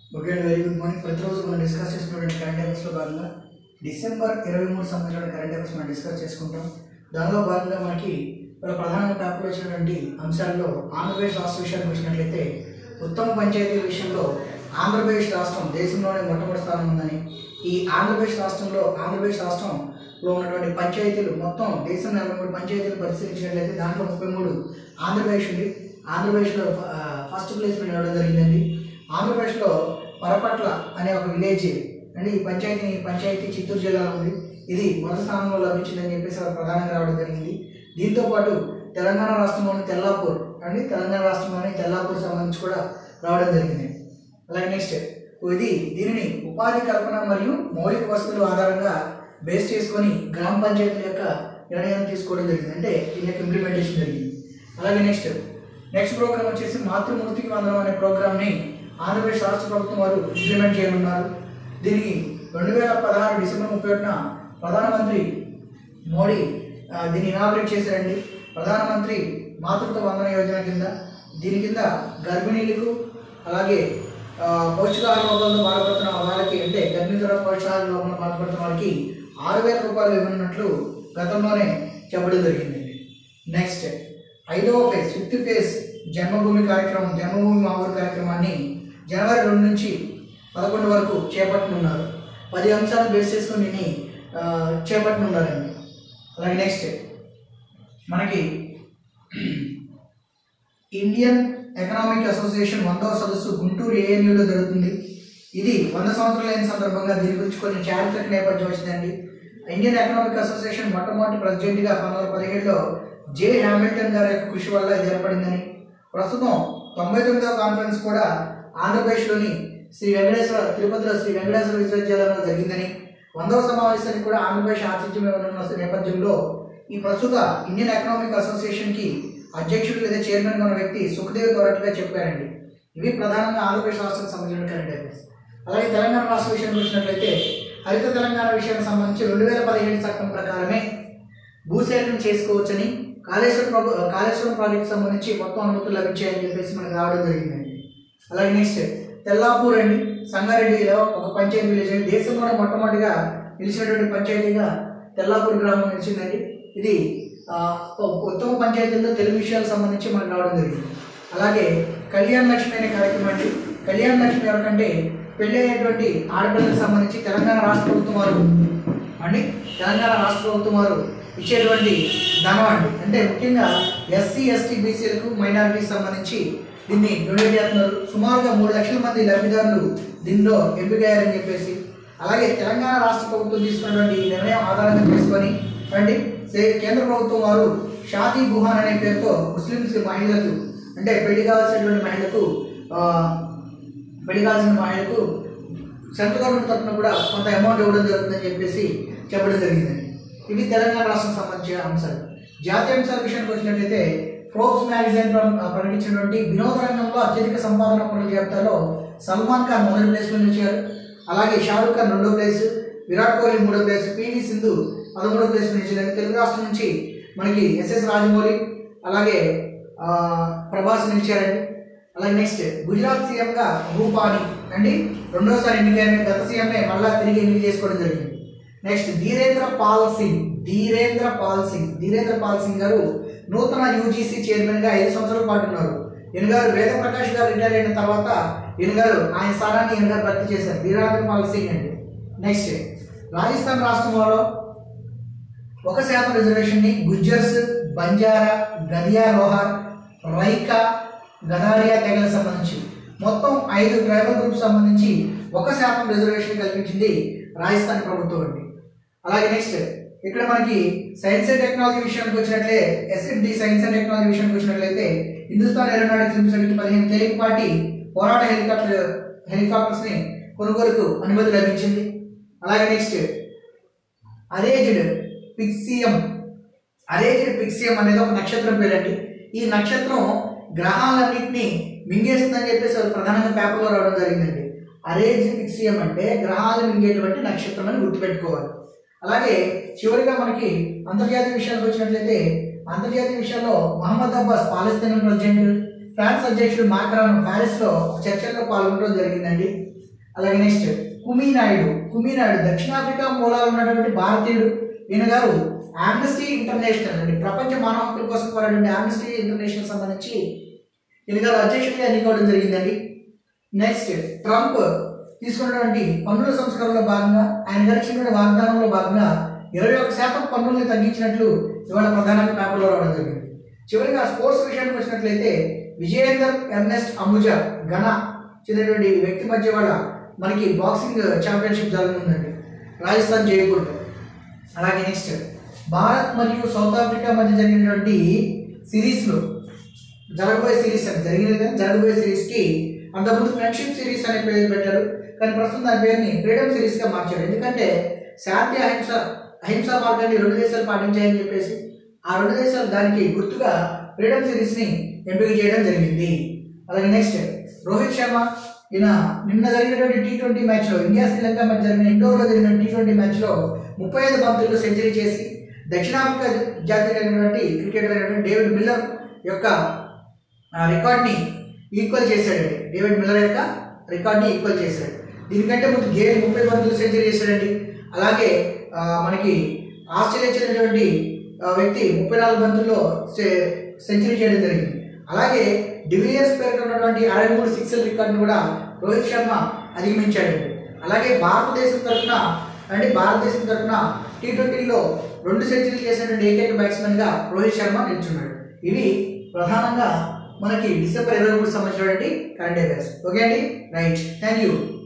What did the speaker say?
okay అండి very good morning ప్రతిరోజు మనం డిస్కస్ చేసుకున్నటువంటి కరెంట్ అఫైర్స్లో భాగంగా డిసెంబర్ ఇరవై మూడు సంబంధించిన కరెంట్ అఫైర్స్ మనం డిస్కస్ చేసుకుంటాం దానిలో భాగంగా మనకి ఇక్కడ ప్రధానంగా పేపర్లో వచ్చినటువంటి అంశాల్లో ఆంధ్రప్రదేశ్ రాష్ట్ర విషయానికి వచ్చినట్లయితే ఉత్తమ పంచాయతీ విషయంలో ఆంధ్రప్రదేశ్ రాష్ట్రం దేశంలోనే మొట్టమొదటి స్థానం ఉందని ఈ ఆంధ్రప్రదేశ్ రాష్ట్రంలో ఆంధ్రప్రదేశ్ రాష్ట్రంలో ఉన్నటువంటి పంచాయతీలు మొత్తం దేశం నలభై మూడు పంచాయతీలు పరిశీలించినట్లయితే దాంట్లో ముప్పై మూడు ఆంధ్రప్రదేశ్ ఉంది ఆంధ్రప్రదేశ్లో ఆ, ఫస్ట్ ప్లేస్ నిలవడం జరిగిందండి ఆంధ్రప్రదేశ్లో పరపట్ల అనే ఒక విలేజ్ అండి ఈ పంచాయతీ ఈ పంచాయతీ చిత్తూరు జిల్లాలో ఉంది ఇది మొదటి స్థానంలో లభించిందని చెప్పేసి వారు ప్రధానంగా రావడం జరిగింది దీంతో పాటు తెలంగాణ రాష్ట్రంలోని తెల్లాపూర్ అండి తెలంగాణ రాష్ట్రంలోని తెల్లాపూర్ సంబంధించి కూడా రావడం జరిగింది అలాగే నెక్స్ట్ ఇది దీనిని ఉపాధి కల్పన మరియు మౌలిక వసతుల ఆధారంగా బేస్ చేసుకొని గ్రామ పంచాయతీల యొక్క నిర్ణయం తీసుకోవడం జరిగింది అంటే దీని యొక్క ఇంప్లిమెంటేషన్ జరిగింది అలాగే నెక్స్ట్ నెక్స్ట్ ప్రోగ్రామ్ వచ్చేసి మాతృమూర్తికి వందనం అనే ప్రోగ్రామ్ని ఆంధ్రప్రదేశ్ రాష్ట్ర ప్రభుత్వం వారు ఇంప్లిమెంట్ చేయనున్నారు దీనికి రెండు వేల పదహారు డిసెంబర్ ముప్పై ఒకటిన ప్రధానమంత్రి మోడీ ఆ, దీన్ని ఇనాగ్రేట్ చేశారండి ప్రధానమంత్రి మాతృత్వ వందన యోజన కింద దీని కింద గర్భిణీలకు అలాగే ఆ, పౌష్టికాహార లోపంతో బాధపడుతున్న వాళ్ళకి అంటే గర్భిణీ తర్వాత పౌష్టికాహార లోపంలో బాధపడుతున్న వాళ్ళకి ఆరు వేల రూపాయలు ఇవ్వనున్నట్లు గతంలోనే చెప్పడం జరిగిందండి నెక్స్ట్ ఐదవ ఫేజ్ ఫిఫ్త్ ఫేజ్ జన్మభూమి కార్యక్రమం జన్మభూమి మా ఊరు కార్యక్రమాన్ని జనవరి రెండు నుంచి పదకొండు వరకు చేపట్టనున్నారు పది అంశాలను బేస్ చేసుకుని దీన్ని ఆ, చేపట్టనున్నారండి అలాగే నెక్స్ట్ మనకి ఇండియన్ ఎకనామిక్ అసోసియేషన్ వందవ సదస్సు గుంటూరు ఏఎన్యూలో జరుగుతుంది ఇది వంద సంవత్సరాలు అయిన సందర్భంగా దీని గురించి కొన్ని చారిత్రక నేపథ్యం వచ్చిందండి ఇండియన్ ఎకనామిక్ అసోసియేషన్ మొట్టమొదటి ప్రెసిడెంట్గా పంతొమ్మిది వందల పదిహేడులో జే హ్యామిల్టన్ గారి యొక్క కృషి వల్ల ఇది ఏర్పడిందని ప్రస్తుతం తొంభై తొమ్మిదవ కాన్ఫరెన్స్ కూడా ఆంధ్రప్రదేశ్లోని శ్రీ వెంకటేశ్వర తిరుపతిలో శ్రీ వెంకటేశ్వర విశ్వవిద్యాలయంలో జరిగిందని వందవ సమావేశానికి కూడా ఆంధ్రప్రదేశ్ ఆతిథ్యం ఇవ్వనున్న నేపథ్యంలో ఈ ప్రస్తుత ఇండియన్ ఎకనామిక్ అసోసియేషన్కి అధ్యక్షుడు లేదా చైర్మన్గా ఉన్న వ్యక్తి సుఖదేవ్ తోరట్గా చెప్పారండి ఇవి ప్రధానంగా ఆంధ్రప్రదేశ్ రాష్ట్రానికి సంబంధించిన కరెంట్ అఫైర్స్ అలాగే తెలంగాణ రాష్ట్ర విషయానికి వచ్చినట్లయితే హరిత తెలంగాణ విషయానికి సంబంధించి రెండు వేల పదిహేడు చట్టం ప్రకారమే భూసేకరణ చేసుకోవచ్చని కాళేశ్వరం ప్రభు కాళేశ్వరం ప్రాజెక్ట్ సంబంధించి మొత్తం అనుమతులు లభించాయని చెప్పేసి మనకు రావడం జరిగిందండి అలాగే నెక్స్ట్ తెల్లాపూర్ అండి సంగారెడ్డిలో ఒక పంచాయతీ విలేజ్ అండి దేశంలోనే మొట్టమొదటిగా నిలిచినటువంటి పంచాయతీగా తెల్లాపూర్ గ్రామం నిలిచిందండి ఇది ఆ, ఉ- ఉత్తమ పంచాయతీల్లో తెలుగు విషయాలకు సంబంధించి మనకు రావడం జరిగింది అలాగే కళ్యాణ్ లక్ష్మి అనే కార్యక్రమం అండి కళ్యాణ్ లక్ష్మి ఎవరికంటే పెళ్లి అయినటువంటి ఆడపిల్లలకు సంబంధించి తెలంగాణ రాష్ట్ర ప్రభుత్వం వారు అండి తెలంగాణ రాష్ట్ర ప్రభుత్వం వారు ఇచ్చేటువంటి ధనం అండి అంటే ముఖ్యంగా ఎస్సీ ఎస్టీ బీసీలకు మైనారిటీకి సంబంధించి దీన్ని డొనేట్ చేస్తున్నారు సుమారుగా మూడు లక్షల మంది లబ్ధిదారులు దీనిలో ఎంపికయ్యారని చెప్పేసి అలాగే తెలంగాణ రాష్ట్ర ప్రభుత్వం తీసుకున్నటువంటి ఈ నిర్ణయం ఆధారంగా చేసుకొని రండి సే- కేంద్ర ప్రభుత్వం వారు షాదీ గుహాన్ అనే పేరుతో ముస్లిమ్స్ మహిళలకు అంటే పెళ్లి కావాల్సినటువంటి మహిళలకు ఆ, పెళ్లి కావాల్సిన మహిళలకు సెంట్రల్ గవర్నమెంట్ తరఫున కూడా కొంత అమౌంట్ ఇవ్వడం జరుగుతుందని చెప్పేసి చెప్పడం జరిగిందండి ఇవి తెలంగాణ రాష్ట్రం సంబంధించిన అంశాలు జాతీయ అంశాల విషయానికి వచ్చినట్లయితే ఫోర్బ్స్ మ్యాగజైన్ ప్ర- ప్రకటించినటువంటి వినోద రంగంలో అత్యధిక సంపాదన పనుల జాబితాలో సల్మాన్ ఖాన్ మొదటి ప్లేస్లో నిలిచారు అలాగే షారూక్ ఖాన్ రెండో ప్లేస్ విరాట్ కోహ్లీ మూడో ప్లేస్ పివి సింధు పదమూడో ప్లేస్ నిలిచారు తెలుగు రాష్ట్రం నుంచి మనకి ఎస్ఎస్ రాజమౌళి అలాగే ఆ, ప్రభాస్ నిలిచారండి అలాగే నెక్స్ట్ గుజరాత్ సీఎంగా రూపాని అండి రెండోసారి ఎన్నికైన గత సీఎంనే మళ్ళా తిరిగి ఎన్నిక చేసుకోవడం జరిగింది నెక్స్ట్ ధీరేంద్ర పాల్ సింగ్ ధీరేంద్ర పాల్ సింగ్ ధీరేంద్ర పాల్ సింగ్ గారు నూతన యూజీసీ చైర్మన్ గా ఐదు సంవత్సరాల పాటు ఉన్నారు ఈయన గారు వేద ప్రకాష్ గారు రిటైర్ అయిన తర్వాత ఈయన గారు ఆయన స్థానాన్ని ఈయన గారు భర్తీ చేశారు ధీరేంద్ర పాల్ సింగ్ అండి నెక్స్ట్ రాజస్థాన్ రాష్ట్రంలో ఒక శాతం రిజర్వేషన్ ని గుజ్జర్స్ బంజారా గదియా లోహార్ రైకా గదారియా తెగలకు సంబంధించి మొత్తం ఐదు ట్రైబల్ గ్రూప్ సంబంధించి ఒక శాతం రిజర్వేషన్ కల్పించింది రాజస్థాన్ ప్రభుత్వం అండి అలాగే నెక్స్ట్ ఇక్కడ మనకి సైన్స్ అండ్ టెక్నాలజీ విషయానికి వచ్చినట్లే ఎస్ఎఫ్డి సైన్స్ అండ్ టెక్నాలజీ విషయానికి వచ్చినట్లయితే హిందుస్థాన్ ఏరోనాటిక్స్ లిమిటెడ్కి పదిహేను తేలికపాటి పోరాట హెలికాప్టర్ హెలికాప్టర్స్ ని కొనుగోలుకు అనుమతి లభించింది అలాగే నెక్స్ట్ అరేజ్డ్ పిక్సియం అరేజ్డ్ పిక్సియం అనేది ఒక నక్షత్రం పేరండి ఈ నక్షత్రం గ్రహాలన్నింటినీ మింగేస్తుందని చెప్పేసి వాళ్ళు ప్రధానంగా పేపర్లో రావడం జరిగిందండి అరేజ్డ్ పిక్సియం అంటే గ్రహాలు మింగేటువంటి నక్షత్రం అని గుర్తుపెట్టుకోవాలి అలాగే చివరిగా మనకి అంతర్జాతీయ విషయాలకు వచ్చినట్లయితే అంతర్జాతీయ విషయాల్లో Mahmoud Abbas Palestine president France అధ్యక్షుడు మాక్రాన్ ప్యారిస్లో చర్చల్లో పాల్గొనడం జరిగిందండి అలాగే next Kumi Naidoo Kumi Naidoo దక్షిణాఫ్రికా మూలాలు ఉన్నటువంటి భారతీయుడు ఈయన గారు ఆమ్నెస్టీ ఇంటర్నేషనల్ అండి ప్రపంచ మానవ హక్కుల కోసం పోరాడే ఆమ్నెస్టీ ఇంటర్నేషనల్ సంబంధించి ఈయన గారు అధ్యక్షుడిగా ఎన్నుకోవడం జరిగిందండి నెక్స్ట్ ట్రంప్ తీసుకున్నటువంటి పన్నుల సంస్కరణలో భాగంగా ఆయన గారు ఇచ్చినటువంటి వాగ్దానంలో భాగంగా ఇరవై ఒక శాతం పన్నుల్ని తగ్గించినట్లు ఇవాళ ప్రధానంగా పేపర్లో రావడం జరిగింది చివరిగా స్పోర్ట్స్ విషయానికి వచ్చినట్లయితే విజయేందర్ ఎర్నెస్ట్ అంబుజా ఘన చెందినటువంటి వ్యక్తి మధ్య వాళ్ళ మనకి బాక్సింగ్ ఛాంపియన్షిప్ జరగనుందండి రాజస్థాన్ జైపూర్లో అలాగే నెక్స్ట్ భారత్ మరియు సౌత్ ఆఫ్రికా మధ్య జరిగినటువంటి సిరీస్లో జరగబోయే సిరీస్ అని జరిగినది కానీ జరగబోయే సిరీస్కి అంతకుముందు ఫ్రెండ్షిప్ సిరీస్ అనే పేరు పెట్టారు కానీ ప్రస్తుతం దాని పేరుని ఫ్రీడమ్ సిరీస్గా మార్చారు ఎందుకంటే శాంతి అహింస అహింసా మార్గాన్ని రెండు దేశాలు పాటించాయని చెప్పేసి ఆ రెండు దేశాలు దానికి గుర్తుగా ఫ్రీడమ్ సిరీస్ని ఎంపిక చేయడం జరిగింది అలాగే నెక్స్ట్ రోహిత్ శర్మ ఈయన నిన్న జరిగినటువంటి టీ ట్వంటీ మ్యాచ్లో ఇండియా శ్రీలంక మధ్య జరిగిన ఇండోర్లో జరిగిన టీ ట్వంటీ మ్యాచ్లో ముప్పై ఐదు బంతుల్లో సెంచరీ చేసి దక్షిణాఫ్రికా జాతీయమైనటువంటి క్రికెటర్ అయినటువంటి డేవిడ్ మిల్లర్ యొక్క ఆ రికార్డ్ని ఈక్వల్ చేశాడండి డేవిడ్ మిల్లర్ యొక్క రికార్డ్ని ఈక్వల్ చేశాడు దీనికంటే ముందు గేల్ ముప్పై బంతులు సెంచరీ చేశాడండి అలాగే ఆ, మనకి ఆస్ట్రేలియా చెందినటువంటి ఆ, వ్యక్తి ముప్పై నాలుగు బంతుల్లో సె- సెంచరీ చేయడం జరిగింది అలాగే డివిలియర్స్ పేరుతో ఉన్నటువంటి అరవై మూడు సిక్స్ల రికార్డును కూడా రోహిత్ శర్మ అధిగమించాడండి అలాగే భారతదేశం తరఫున అంటే భారతదేశం తరఫున టీ ట్వంటీలో రెండు సెంచరీలు చేసినటువంటి ఏకైక బ్యాట్స్మెన్గా రోహిత్ శర్మ నిల్చున్నాడు ఇవి ప్రధానంగా మనకి డిసెంబర్ ఇరవై మూడు సంవత్సరం కరెంట్ అఫైర్స్ ఓకే అండి రైట్ థ్యాంక్ యూ